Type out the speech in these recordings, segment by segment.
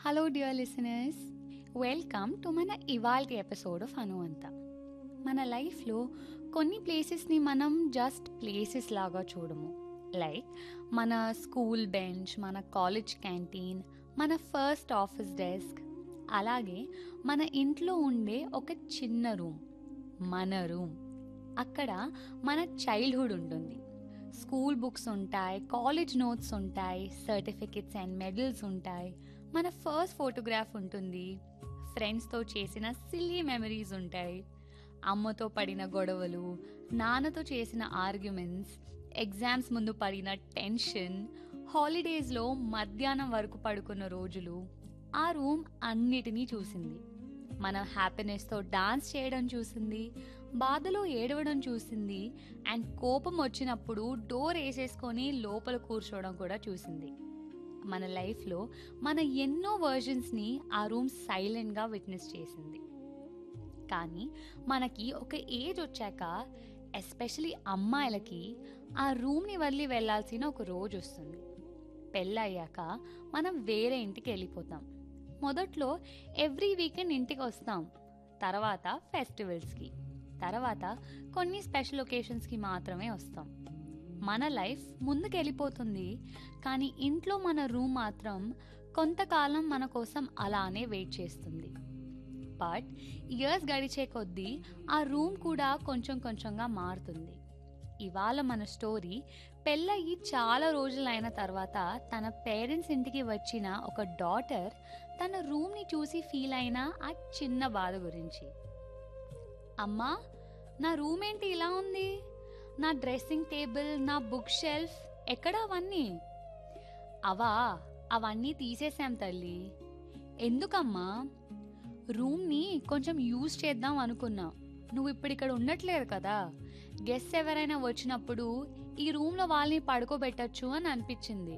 Hello dear listeners welcome to మన ఇవాల్టి episode of అనువంత మన లైఫ్లో కొన్ని ప్లేసెస్ని మనం జస్ట్ ప్లేసెస్ లాగా చూడము లైక్ మన స్కూల్ బెంచ్ మన కాలేజ్ క్యాంటీన్ మన ఫస్ట్ ఆఫీస్ డెస్క్ అలాగే మన ఇంట్లో ఉండే ఒక చిన్న రూమ్ మన రూమ్ అక్కడ మన చైల్డ్హుడ్ ఉంటుంది స్కూల్ బుక్స్ ఉంటాయి కాలేజ్ నోట్స్ ఉంటాయి సర్టిఫికెట్స్ అండ్ మెడల్స్ ఉంటాయి మన ఫస్ట్ ఫోటోగ్రాఫ్ ఉంటుంది ఫ్రెండ్స్తో చేసిన సిల్లీ మెమరీస్ ఉంటాయి అమ్మతో పడిన గొడవలు నాన్నతో చేసిన ఆర్గ్యుమెంట్స్ ఎగ్జామ్స్ ముందు పడిన టెన్షన్ హాలిడేస్లో మధ్యాహ్నం వరకు పడుకున్న రోజులు ఆ రూమ్ అన్నిటినీ చూసింది మన హ్యాపీనెస్తో డాన్స్ చేయడం చూసింది బాధలో ఏడవడం చూసింది అండ్ కోపం వచ్చినప్పుడు డోర్ వేసేసుకొని లోపల కూర్చోవడం కూడా చూసింది మన లైఫ్లో మన ఎన్నో వర్జన్స్ని ఆ రూమ్ సైలెంట్గా విట్నెస్ చేసింది కానీ మనకి ఒక ఏజ్ వచ్చాక ఎస్పెషలీ అమ్మాయిలకి ఆ రూమ్ని వదిలి వెళ్ళాల్సిన ఒక రోజు వస్తుంది పెళ్ళయ్యాక మనం వేరే ఇంటికి వెళ్ళిపోతాం మొదట్లో ఎవ్రీ వీకెండ్ ఇంటికి వస్తాం తర్వాత ఫెస్టివల్స్కి తర్వాత కొన్ని స్పెషల్ ఒకేషన్స్కి మాత్రమే వస్తాం మన లైఫ్ ముందుకు వెళ్ళిపోతుంది కానీ ఇంట్లో మన రూమ్ మాత్రం కొంతకాలం మన కోసం అలానే వెయిట్ చేస్తుంది బట్ ఇయర్స్ గడిచే కొద్దీ ఆ రూమ్ కూడా కొంచెం కొంచెంగా మారుతుంది ఇవాళ మన స్టోరీ పెళ్ళయి చాలా రోజులైన తర్వాత తన పేరెంట్స్ ఇంటికి వచ్చిన ఒక డాటర్ తన రూమ్ని చూసి ఫీల్ అయిన ఆ చిన్న బాధ గురించి అమ్మా నా రూమ్ ఏంటి ఇలా ఉంది నా డ్రెస్సింగ్ టేబుల్ నా బుక్ షెల్ఫ్ ఎక్కడ అవన్నీ అవా అవన్నీ తీసేసాం తల్లి ఎందుకమ్మా రూమ్ని కొంచెం యూజ్ చేద్దాం అనుకున్నా నువ్వు ఇప్పుడు ఇక్కడ ఉండట్లేదు కదా గెస్ట్ ఎవరైనా వచ్చినప్పుడు ఈ రూమ్లో వాళ్ళని పడుకోబెట్టచ్చు అని అనిపించింది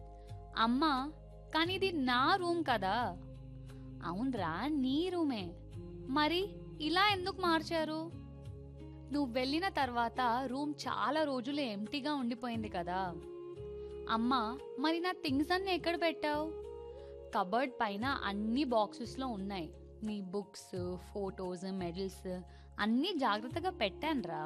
అమ్మా కానీ ఇది నా రూమ్ కదా అవునరా నీ రూమే మరి ఇలా ఎందుకు మార్చారు నువ్వు వెళ్ళిన తర్వాత రూమ్ చాలా రోజులు ఎంటీగా ఉండిపోయింది కదా అమ్మా మరి నా థింగ్స్ అన్నీ ఎక్కడ పెట్టావు కబర్డ్ పైన అన్ని బాక్సెస్లో ఉన్నాయి నీ బుక్స్ ఫొటోస్ మెడల్స్ అన్నీ జాగ్రత్తగా పెట్టానురా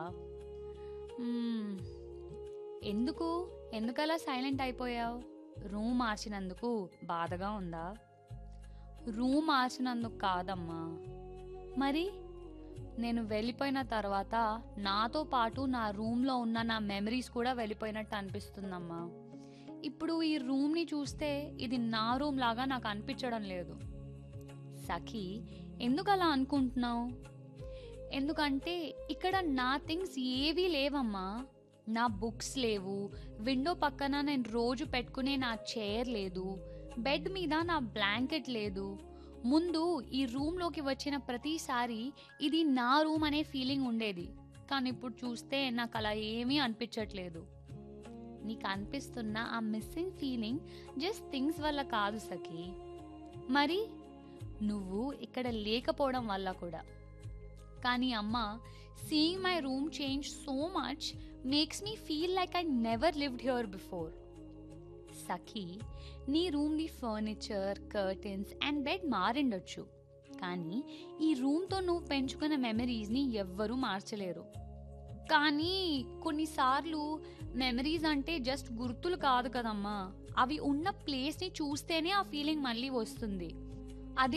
మ్మ్. ఎందుకు ఎందుకలా సైలెంట్ అయిపోయావు రూమ్ మార్చినందుకు బాధగా ఉందా రూమ్ మార్చినందుకు కాదమ్మా మరి నేను వెళ్ళిపోయిన తర్వాత నాతో పాటు నా రూమ్లో ఉన్న నా మెమరీస్ కూడా వెళ్ళిపోయినట్టు అనిపిస్తుందమ్మా ఇప్పుడు ఈ రూమ్ని చూస్తే ఇది నా రూమ్ లాగా నాకు అనిపించడం లేదు సఖీ ఎందుకు అలా అనుకుంటున్నావు ఎందుకంటే ఇక్కడ నా థింగ్స్ ఏవీ లేవమ్మా నా బుక్స్ లేవు విండో పక్కన నేను రోజు పెట్టుకునే నా చైర్ లేదు బెడ్ మీద నా బ్లాంకెట్ లేదు ముందు ఈ రూమ్లోకి వచ్చిన ప్రతిసారి ఇది నా రూమ్ అనే ఫీలింగ్ ఉండేది కానీ ఇప్పుడు చూస్తే నాకు అలా ఏమీ అనిపించట్లేదు నీకు అనిపిస్తున్న ఆ మిస్సింగ్ ఫీలింగ్ జస్ట్ థింగ్స్ వల్ల కాదు సఖీ మరి నువ్వు ఇక్కడ లేకపోవడం వల్ల కూడా కానీ అమ్మ seeing my room change so much makes me feel like I never lived here before Sakhi నీ రూమ్ని ఫర్నిచర్ కర్టన్స్ అండ్ బెడ్ మారిండొచ్చు కానీ ఈ రూమ్తో నువ్వు పెంచుకున్న మెమరీస్ని ఎవ్వరూ మార్చలేరు కానీ కొన్నిసార్లు మెమరీస్ అంటే జస్ట్ గుర్తులు కాదు కదమ్మా అవి ఉన్న ప్లేస్ని చూస్తేనే ఆ ఫీలింగ్ మళ్ళీ వస్తుంది